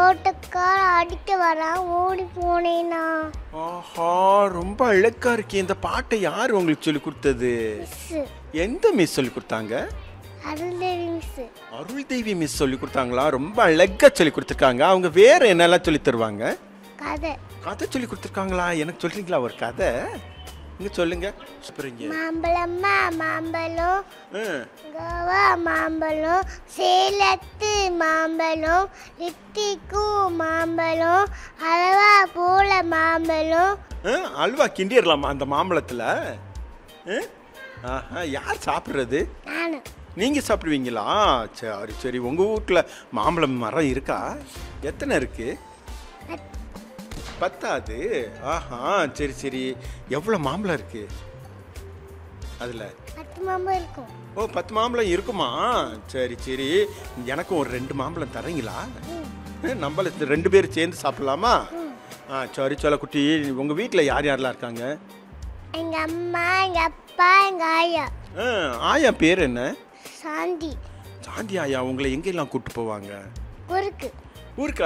தோட்டக்கார அடிக்க வரான் ஓடி போனேனா ஆஹா ரொம்ப அழகா இருக்கே இந்த பாட்டை யார் உங்களுக்கு சொல்லி கொடுத்தது மிஸ் எந்த மிஸ் சொல்லி கொடுத்தாங்க அருள்தேவி மிஸ் அருள் தேவி மிஸ் சொல்லி கொடுத்தாங்களா ரொம்ப அழகா சொல்லி கொடுத்துருக்காங்க அவங்க வேற என்னெல்லாம் சொல்லி தருவாங்க கதை கதை சொல்லி கொடுத்துருக்காங்களா எனக்கு சொல்றீங்களா ஒரு கதை நீங்க சொல்லுங்க சொல்றீங்க மாம்பழம்மா மாம்பழம் ஆ, கோவா மாம்பழம் சேலத்து மாம்பழம் லித்திக்கும் மாம்பழம் அளவா போல மாம்பழம் ஆ, அல்வா கிண்டிடலாமா அந்த மாம்பழத்துல ஆ? ஆஹா யார் சாப்பிட்றது நானு நீங்க சாப்பிடுவீங்களா சரி சரி உங்க வீட்ல மாம்பழம் மரம் இருக்கா எத்தனை இருக்கு பத்தாது ஆஹா சரி சரி எவ்வளோ மாம்பழம் இருக்கு அதில் பத்து மாம்பழம் இருக்கும் ஓ பத்து மாம்பழம் இருக்குமா சரி சரி எனக்கும் ஒரு ரெண்டு மாம்பழம் தரீங்களா நம்மள ரெண்டு பேரும் சேர்ந்து சாப்பிடலாமா ஆ சரி சொல்ல குட்டி உங்கள் வீட்டில் யார் யாரெல்லாம் இருக்காங்க எங்க அம்மா எங்க அப்பா எங்க ஆயா ஆ, ஆயா பேர் என்ன சாந்தி சாந்தி ஆயா உங்களை எங்கெல்லாம் கூட்டு போவாங்க குறுக்கு ஊருக்கு